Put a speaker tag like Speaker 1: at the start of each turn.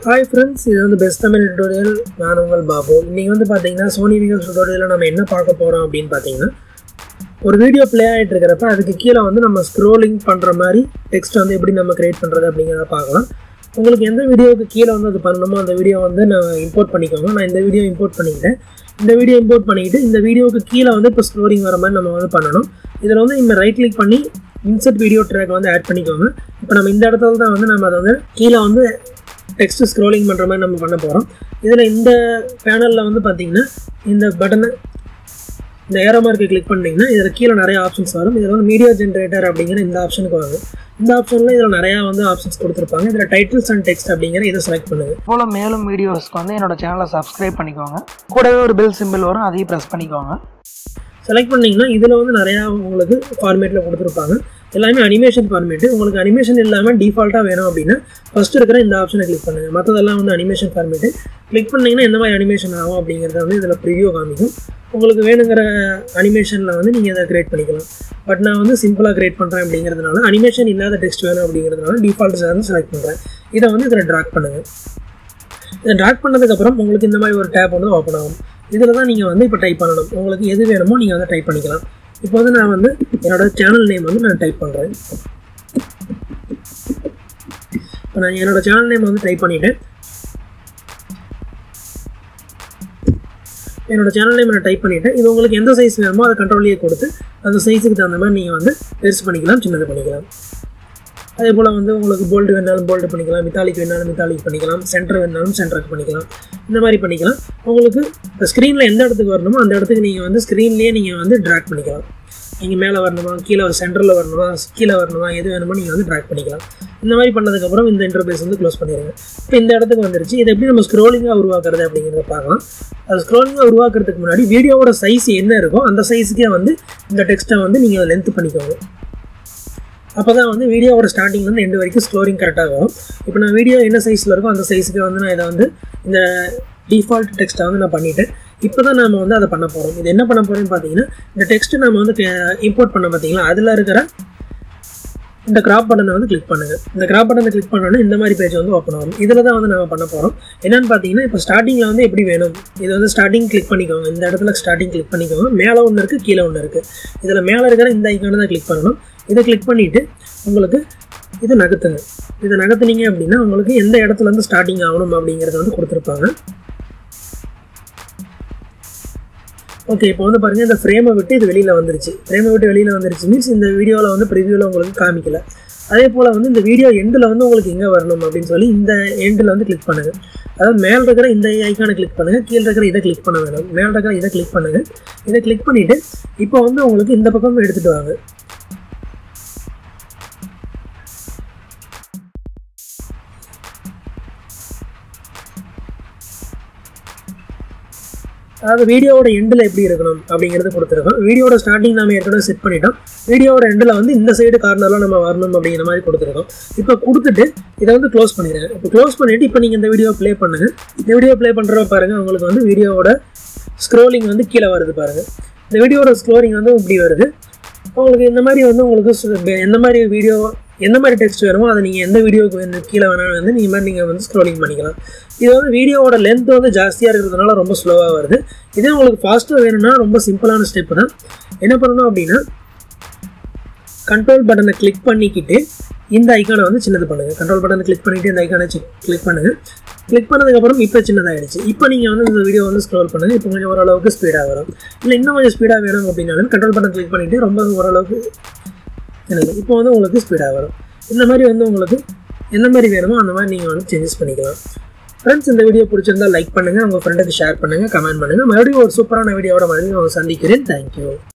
Speaker 1: hi friends இது வந்து best Tamil tutorial நான் உங்கள் பாபு இன்றைக்கி வந்து பார்த்தீங்கன்னா சோனி வீடியோஸ் டுட்டோரியலில் நம்ம என்ன பார்க்க போகிறோம் அப்படின்னு பார்த்தீங்கன்னா ஒரு வீடியோ ப்ளே ஆகிட்டு இருக்கிறப்ப அதுக்கு கீழே வந்து நம்ம ஸ்க்ரோலிங் பண்ணுற மாதிரி டெக்ஸ்ட் வந்து எப்படி நம்ம கிரியேட் பண்ணுறது அப்படிங்கிறத பார்க்கலாம் உங்களுக்கு எந்த வீடியோவுக்கு கீழே வந்து அது பண்ணணுமோ அந்த வீடியோ வந்து நான் இம்போர்ட் பண்ணிக்கோங்க நான் இந்த வீடியோ இம்போர்ட் பண்ணிக்கிட்டேன் இந்த வீடியோ இம்போர்ட் பண்ணிக்கிட்டு இந்த வீடியோவுக்கு கீழே வந்து இப்போ ஸ்க்ரோலிங் வர மாதிரி நம்ம வந்து பண்ணணும் இதில் வந்து நம்ம ரைட் கிளிக் பண்ணி இன்சர்ட் வீடியோ ட்ராக் வந்து ஆட் பண்ணிக்கோங்க இப்போ நம்ம இந்த இடத்துல தான் வந்து நம்ம அதை வந்து கீழே வந்து டெக்ஸ்ட் ஸ்க்ரோலிங் பண்ணுற மாதிரி நம்ம பண்ண போகிறோம் இதில் இந்த பேனலில் வந்து பார்த்தீங்கன்னா இந்த பட்டனை இந்த ஏரோ மார்க்கை கிளிக் பண்ணிங்கன்னா இதில் கீழே நிறைய ஆப்ஷன்ஸ் வரும் இதில் வந்து மீடியா ஜென்ரேட்டர் அப்படிங்கிற இந்த ஆப்ஷனுக்கு வாங்க இந்த ஆப்ஷனில் இதில் நிறையா வந்து ஆப்ஷன்ஸ் கொடுத்துருப்பாங்க இதில் டைட்டில்ஸ் அண்ட் டெக்ஸ்ட் அப்படிங்கிற இதை செலக்ட் பண்ணுங்கள்
Speaker 2: போல் மேலும் வீடியோஸ்க்கு வந்து என்னோட சேனலை சப்ஸ்கிரைப் பண்ணிக்கோங்க கூடவே ஒரு பெல் சிம்பிள் வரும் அதையும் ப்ரெஸ் பண்ணிக்கோங்க
Speaker 1: செலக்ட் பண்ணிங்கன்னா இதில் வந்து நிறையா உங்களுக்கு ஃபார்மேட்டில் கொடுத்துருப்பாங்க எல்லாமே அனிமேஷன் ஃபார்மேட்டு உங்களுக்கு அனிமேஷன் இல்லாமல் டிஃபால்ட்டாக வேணும் அப்படின்னா ஃபஸ்ட்டு இருக்கிற இந்த ஆப்ஷனை கிளிக் பண்ணுங்கள் மற்றதெல்லாம் வந்து அனிமேஷன் ஃபார்மேட்டு கிளிக் பண்ணிங்கன்னா எந்த மாதிரி அனிமேஷன் ஆகும் அப்படிங்கிறத வந்து இதில் ப்ரிவியூ காமிக்கும் உங்களுக்கு வேணுங்கிற அனிமேஷனில் வந்து நீங்கள் இதை கிரியேட் பண்ணிக்கலாம் பட் நான் வந்து சிம்பிளாக கிரியேட் பண்ணுறேன் அப்படிங்கிறதுனால அனிமேஷன் இல்லாத டெக்ஸ்ட் வேணும் அப்படிங்கிறதுனால டிஃபால்ட் வந்து செலக்ட் பண்ணுறேன் இதை வந்து இதில் ட்ராக் பண்ணுங்கள் இதை ட்ராக் பண்ணதுக்கப்புறம் உங்களுக்கு இந்த மாதிரி ஒரு டேப் வந்து ஓப்பன் ஆகும் இதில் தான் நீங்கள் வந்து இப்போ டைப் பண்ணணும் உங்களுக்கு எது வேணுமோ நீங்கள் வந்து டைப் பண்ணிக்கலாம் இப்போ வந்து நான் வந்து என்னோட சேனல் நேம் வந்து நான் டைப் பண்ணுறேன் இப்போ நான் என்னோட சேனல் நேம் வந்து டைப் பண்ணிட்டேன் என்னோட சேனல் நேம் நான் டைப் பண்ணிட்டேன் இது உங்களுக்கு எந்த சைஸ் வேணுமோ அதை கண்ட்ரோல்லையே கொடுத்து அந்த சைஸுக்கு தகுந்த மாதிரி நீங்கள் வந்து பெருசு பண்ணிக்கலாம் சின்னது பண்ணிக்கலாம் அதே போல் வந்து உங்களுக்கு போல்டு வேணாலும் போல்டு பண்ணிக்கலாம் மித்தாலிக் வேணாலும் மித்தாலிக் பண்ணிக்கலாம் சென்டர் வேணாலும் சென்டருக்கு பண்ணிக்கலாம் இந்த மாதிரி பண்ணிக்கலாம் உங்களுக்கு இப்போ ஸ்க்ரீனில் எந்த இடத்துக்கு வரணுமோ அந்த இடத்துக்கு நீங்கள் வந்து ஸ்க்ரீன்லேயே நீங்கள் வந்து ட்ராக் பண்ணிக்கலாம் நீங்கள் மேலே வரணுமா கீழே ஒரு சென்டரில் வரணுமா கீழே வரணுமா எது வேணுமோ நீங்கள் வந்து ட்ராக் பண்ணிக்கலாம் இந்த மாதிரி பண்ணதுக்கப்புறம் இந்த இன்டர்பேஸ் வந்து க்ளோஸ் பண்ணிடுங்க இப்போ இந்த இடத்துக்கு வந்துருச்சு இதை எப்படி நம்ம ஸ்க்ரோலிங்காக உருவாக்குறது அப்படிங்கிறத பார்க்கலாம் அது ஸ்க்ரோலிங்காக உருவாக்குறதுக்கு முன்னாடி வீடியோவோட சைஸ் என்ன இருக்கோ அந்த சைஸுக்கே வந்து இந்த டெக்ஸ்ட்டை வந்து நீங்கள் லென்த் பண்ணிக்கோங்க அப்போ தான் வந்து வீடியோவோட ஸ்டார்டிங்லேருந்து எண்டு வரைக்கும் ஸ்க்ரோரிங் கரெக்டாக வரும் இப்போ நான் வீடியோ என்ன சைஸில் இருக்கோ அந்த சைஸுக்கு வந்து நான் இதை வந்து இந்த டிஃபால்ட் டெக்ஸ்ட்டை வந்து நான் பண்ணிவிட்டேன் இப்போ தான் நம்ம வந்து அதை பண்ண போகிறோம் இது என்ன பண்ண போகிறோம்னு பார்த்தீங்கன்னா இந்த டெக்ஸ்ட்டு நம்ம வந்து இம்போர்ட் பண்ண பார்த்தீங்களா அதில் இருக்கிற இந்த கிராப் பட்டனை வந்து கிளிக் பண்ணுங்கள் இந்த கிராப் பட்டனை கிளிக் பண்ணோன்னா இந்த மாதிரி பேஜ் வந்து ஓப்பன் ஆகும் இதில் தான் வந்து நம்ம பண்ண போகிறோம் என்னென்னு பார்த்தீங்கன்னா இப்போ ஸ்டார்டிங்கில் வந்து எப்படி வேணும் இது வந்து ஸ்டார்டிங் கிளிக் பண்ணிக்கோங்க இந்த இடத்துல ஸ்டார்டிங் கிளிக் பண்ணிக்கோங்க மேலே ஒன்று இருக்குது கீழே ஒன்று இருக்குது இதில் மேலே இருக்கிற இந்த ஐக்கானை தான் கிளிக் பண்ணணும் இதை கிளிக் பண்ணிவிட்டு உங்களுக்கு இதை நகர்த்துங்க இதை நகர்த்துனீங்க அப்படின்னா உங்களுக்கு எந்த இடத்துல இருந்து ஸ்டார்டிங் ஆகணும் அப்படிங்கிறத வந்து கொடுத்துருப்பாங்க ஓகே இப்போ வந்து பாருங்கள் இந்த ஃப்ரேமை விட்டு இது வெளியில் வந்துருச்சு ஃப்ரேமை விட்டு வெளியில் வந்துருச்சு மீன்ஸ் இந்த வீடியோவில் வந்து ப்ரிவியூவில் உங்களுக்கு காமிக்கல அதே போல் வந்து இந்த வீடியோ எண்டில் வந்து உங்களுக்கு எங்கே வரணும் அப்படின்னு சொல்லி இந்த எண்டில் வந்து கிளிக் பண்ணுங்கள் அதாவது மேலே இருக்கிற இந்த ஐக்கானை கிளிக் பண்ணுங்கள் கீழே இருக்கிற இதை கிளிக் பண்ண வேணும் மேலே இருக்கிற இதை கிளிக் பண்ணுங்கள் இதை கிளிக் பண்ணிவிட்டு இப்போ வந்து உங்களுக்கு இந்த பக்கம் எடுத்துகிட்டு வாங்க அதாவது வீடியோவோட எண்டில் எப்படி இருக்கணும் அப்படிங்கிறது கொடுத்துருக்கோம் வீடியோட ஸ்டார்டிங் நம்ம ஏற்கனவே செட் பண்ணிட்டோம் வீடியோட எண்டில் வந்து இந்த சைடு கார்னரில் நம்ம வரணும் அப்படிங்கிற மாதிரி கொடுத்துருக்கோம் இப்போ கொடுத்துட்டு இதை வந்து க்ளோஸ் பண்ணிடுங்க இப்போ க்ளோஸ் பண்ணிவிட்டு இப்போ நீங்கள் இந்த வீடியோ ப்ளே பண்ணுங்கள் இந்த வீடியோ ப்ளே பண்ணுறப்ப பாருங்கள் உங்களுக்கு வந்து வீடியோவோட ஸ்க்ரோலிங் வந்து கீழே வருது பாருங்கள் இந்த வீடியோட ஸ்க்ரோலிங் வந்து இப்படி வருது உங்களுக்கு இந்த மாதிரி வந்து உங்களுக்கு எந்த மாதிரி வீடியோ எந்த மாதிரி டெக்ஸ்ட் வேணுமோ அதை நீங்கள் எந்த வீடியோக்கு வேணும் கீழே வேணாலும் வந்து நீங்கள் மாதிரி நீங்கள் வந்து ஸ்க்ரோலிங் பண்ணிக்கலாம் இது வந்து வீடியோவோட லென்த் வந்து ஜாஸ்தியாக இருக்கிறதுனால ரொம்ப ஸ்லோவாக வருது இதே உங்களுக்கு ஃபாஸ்ட்டாக வேணும்னா ரொம்ப சிம்பிளான ஸ்டெப்பு தான் என்ன பண்ணணும் அப்படின்னா கண்ட்ரோல் பட்டனை கிளிக் பண்ணிக்கிட்டு இந்த ஐக்கானை வந்து சின்னது பண்ணுங்கள் கண்ட்ரோல் பட்டனை கிளிக் பண்ணிவிட்டு இந்த ஐக்கானை கிளிக் பண்ணுங்கள் கிளிக் பண்ணதுக்கப்புறம் இப்போ சின்னதாகிடுச்சு இப்போ நீங்கள் வந்து இந்த வீடியோ வந்து ஸ்க்ரோல் பண்ணுங்கள் இப்போ கொஞ்சம் ஓரளவுக்கு ஸ்பீடாக வரும் இல்லை இன்னும் கொஞ்சம் ஸ்பீடாக வேணும் அப்படின்னாலும் கண்ட்ரோல் பட்டன் கிளிக் பண்ணிவிட்டு ரொம்ப ஓரளவுக்கு எனக்கு இப்போ வந்து உங்களுக்கு ஸ்பீடாக வரும் இந்த மாதிரி வந்து உங்களுக்கு எந்த மாதிரி வேணுமோ அந்த மாதிரி நீங்கள் வந்து சேஞ்சஸ் பண்ணிக்கலாம் ஃப்ரெண்ட்ஸ் இந்த வீடியோ பிடிச்சிருந்தா லைக் பண்ணுங்கள் உங்கள் ஃப்ரெண்டுக்கு ஷேர் பண்ணுங்கள் கமெண்ட் பண்ணுங்கள் மறுபடியும் ஒரு சூப்பரான வீடியோவோட மறுபடியும் சந்திக்கிறேன் தேங்க்யூ